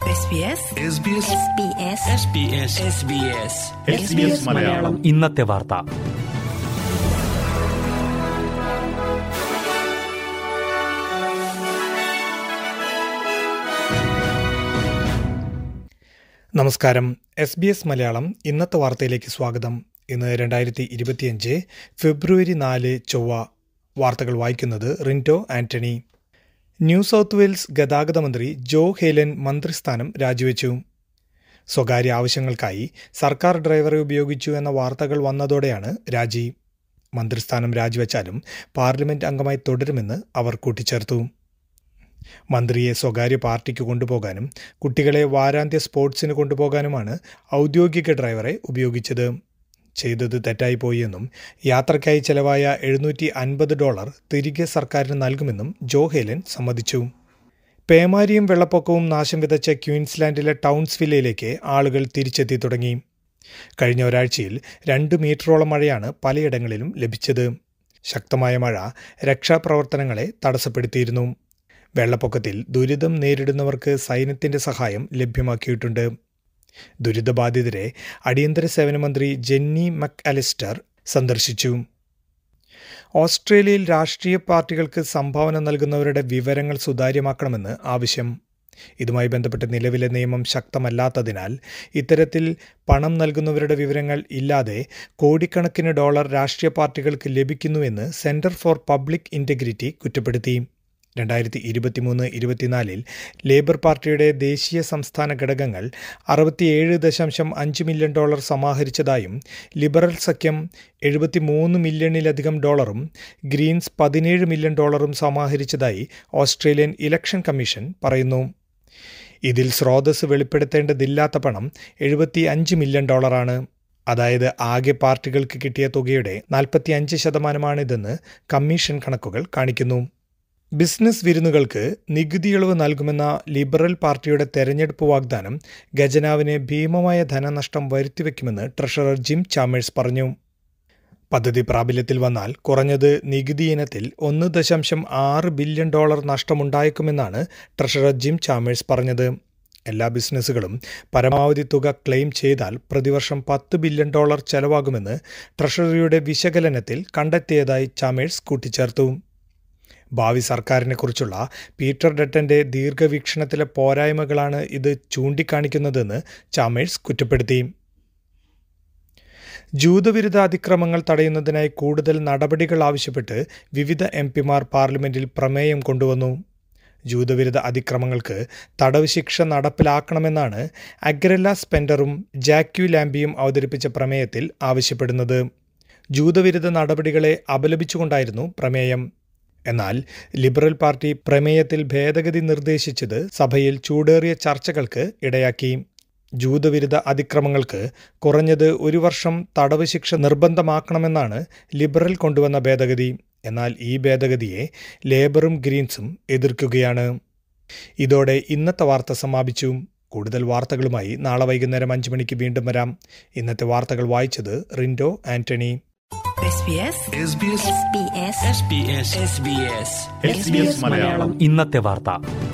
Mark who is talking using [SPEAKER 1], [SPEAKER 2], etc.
[SPEAKER 1] മലയാളം
[SPEAKER 2] ഇന്നത്തെ വാർത്ത
[SPEAKER 3] നമസ്കാരം എസ് ബി എസ് മലയാളം ഇന്നത്തെ വാർത്തയിലേക്ക് സ്വാഗതം ഇന്ന് രണ്ടായിരത്തി ഇരുപത്തിയഞ്ച് ഫെബ്രുവരി നാല് ചൊവ്വ വാർത്തകൾ വായിക്കുന്നത് Rinto Antony New South Wales ഗതാഗത മന്ത്രി ജോ ഹേലൻ മന്ത്രിസ്ഥാനം രാജിവെച്ചു സ്വകാര്യ ആവശ്യങ്ങൾക്കായി സർക്കാർ ഡ്രൈവറെ ഉപയോഗിച്ചു എന്ന വാർത്തകൾ വന്നതോടെയാണ് രാജി മന്ത്രിസ്ഥാനം രാജിവെച്ചാലും പാർലമെന്റ് അംഗമായി തുടരുമെന്ന് അവർ കൂട്ടിച്ചേർത്തു മന്ത്രിയെ സ്വകാര്യ പാർട്ടിക്ക് കൊണ്ടുപോകാനും കുട്ടികളെ വാരാന്ത്യ സ്പോർട്സിന് കൊണ്ടുപോകാനുമാണ് ഔദ്യോഗിക ഡ്രൈവറെ ഉപയോഗിച്ചത് ചെയ്തത് തെറ്റായിപ്പോയി എന്നും യാത്രയ്ക്കായി ചെലവായ എഴുന്നൂറ്റി അൻപത് ഡോളർ തിരികെ സർക്കാരിന് നൽകുമെന്നും ജോ ഹേലൻ സമ്മതിച്ചു പേമാരിയും വെള്ളപ്പൊക്കവും നാശം വിതച്ച ക്വീൻസ്ലാൻഡിലെ ടൗൺസ്വില്ലയിലേക്ക് ആളുകൾ തിരിച്ചെത്തി തുടങ്ങി കഴിഞ്ഞ ഒരാഴ്ചയിൽ രണ്ട് മീറ്ററോളം മഴയാണ് പലയിടങ്ങളിലും ലഭിച്ചത് ശക്തമായ മഴ രക്ഷാപ്രവർത്തനങ്ങളെ തടസ്സപ്പെടുത്തിയിരുന്നു വെള്ളപ്പൊക്കത്തിൽ ദുരിതം നേരിടുന്നവർക്ക് സൈന്യത്തിന്റെ സഹായം ലഭ്യമാക്കിയിട്ടുണ്ട് ദുരിതബാധിതരെ അടിയന്തര സേവന മന്ത്രി ജെന്നി മക് അലിസ്റ്റർ സന്ദർശിച്ചു ഓസ്ട്രേലിയയിൽ രാഷ്ട്രീയ പാർട്ടികൾക്ക് സംഭാവന നൽകുന്നവരുടെ വിവരങ്ങൾ സുതാര്യമാക്കണമെന്ന് ആവശ്യം ഇതുമായി ബന്ധപ്പെട്ട് നിലവിലെ നിയമം ശക്തമല്ലാത്തതിനാൽ ഇത്തരത്തിൽ പണം നൽകുന്നവരുടെ വിവരങ്ങൾ ഇല്ലാതെ കോടിക്കണക്കിന് ഡോളർ രാഷ്ട്രീയ പാർട്ടികൾക്ക് ലഭിക്കുന്നുവെന്ന് സെന്റർ ഫോർ പബ്ലിക് ഇന്റഗ്രിറ്റി കുറ്റപ്പെടുത്തി രണ്ടായിരത്തി ഇരുപത്തിമൂന്ന് ഇരുപത്തിനാലിൽ ലേബർ പാർട്ടിയുടെ ദേശീയ സംസ്ഥാന ഘടകങ്ങൾ അറുപത്തിയേഴ് ദശാംശം അഞ്ച് മില്യൺ ഡോളർ സമാഹരിച്ചതായും ലിബറൽ സഖ്യം എഴുപത്തിമൂന്ന് മില്യണിലധികം ഡോളറും ഗ്രീൻസ് പതിനേഴ് മില്യൺ ഡോളറും സമാഹരിച്ചതായി ഓസ്ട്രേലിയൻ ഇലക്ഷൻ കമ്മീഷൻ പറയുന്നു ഇതിൽ സ്രോതസ് വെളിപ്പെടുത്തേണ്ടതില്ലാത്ത പണം എഴുപത്തി അഞ്ച് മില്യൺ ഡോളറാണ് അതായത് ആകെ പാർട്ടികൾക്ക് കിട്ടിയ തുകയുടെ നാൽപ്പത്തി അഞ്ച് ശതമാനമാണിതെന്ന് കമ്മീഷൻ കണക്കുകൾ കാണിക്കുന്നു ബിസിനസ് വിരുന്നുകൾക്ക് നികുതി ഇളവ് നൽകുമെന്ന ലിബറൽ പാർട്ടിയുടെ തെരഞ്ഞെടുപ്പ് വാഗ്ദാനം ഖജനാവിന് ഭീമമായ ധനനഷ്ടം വരുത്തിവെക്കുമെന്ന് ട്രഷറർ ജിം ചാമേഴ്സ് പറഞ്ഞു പദ്ധതി പ്രാബല്യത്തിൽ വന്നാൽ കുറഞ്ഞത് നികുതി ഇനത്തിൽ ഒന്ന് ദശാംശം ആറ് ബില്യൺ ഡോളർ നഷ്ടമുണ്ടായേക്കുമെന്നാണ് ട്രഷറർ ജിം ചാമേഴ്സ് പറഞ്ഞത് എല്ലാ ബിസിനസ്സുകളും പരമാവധി തുക ക്ലെയിം ചെയ്താൽ പ്രതിവർഷം പത്ത് ബില്യൺ ഡോളർ ചെലവാകുമെന്ന് ട്രഷറിയുടെ വിശകലനത്തിൽ കണ്ടെത്തിയതായി ചാമേഴ്സ് കൂട്ടിച്ചേർത്തു ഭാവി സർക്കാരിനെക്കുറിച്ചുള്ള പീറ്റർ ഡട്ടന്റെ ദീർഘവീക്ഷണത്തിലെ പോരായ്മകളാണ് ഇത് ചൂണ്ടിക്കാണിക്കുന്നതെന്ന് ചാമേഴ്സ് കുറ്റപ്പെടുത്തി ജൂതവിരുദ്ധ അതിക്രമങ്ങൾ തടയുന്നതിനായി കൂടുതൽ നടപടികൾ ആവശ്യപ്പെട്ട് വിവിധ എം പിമാർ പാർലമെന്റിൽ പ്രമേയം കൊണ്ടുവന്നു ജൂതവിരുദ്ധ അതിക്രമങ്ങൾക്ക് തടവ് ശിക്ഷ നടപ്പിലാക്കണമെന്നാണ് അഗ്രല്ല സ്പെൻഡറും ജാക്യു ലാംബിയും അവതരിപ്പിച്ച പ്രമേയത്തിൽ ആവശ്യപ്പെടുന്നത് ജൂതവിരുദ്ധ നടപടികളെ അപലപിച്ചുകൊണ്ടായിരുന്നു പ്രമേയം എന്നാൽ ലിബറൽ പാർട്ടി പ്രമേയത്തിൽ ഭേദഗതി നിർദ്ദേശിച്ചത് സഭയിൽ ചൂടേറിയ ചർച്ചകൾക്ക് ഇടയാക്കി ജൂതവിരുദ്ധ അതിക്രമങ്ങൾക്ക് കുറഞ്ഞത് ഒരു വർഷം തടവ് ശിക്ഷ നിർബന്ധമാക്കണമെന്നാണ് ലിബറൽ കൊണ്ടുവന്ന ഭേദഗതി എന്നാൽ ഈ ഭേദഗതിയെ ലേബറും ഗ്രീൻസും എതിർക്കുകയാണ് ഇതോടെ ഇന്നത്തെ വാർത്ത സമാപിച്ചു കൂടുതൽ വാർത്തകളുമായി നാളെ വൈകുന്നേരം അഞ്ച് മണിക്ക് വീണ്ടും വരാം ഇന്നത്തെ വാർത്തകൾ വായിച്ചത് റിൻഡോ ആന്റണി
[SPEAKER 1] മലയാളം
[SPEAKER 2] ഇന്നത്തെ വാർത്ത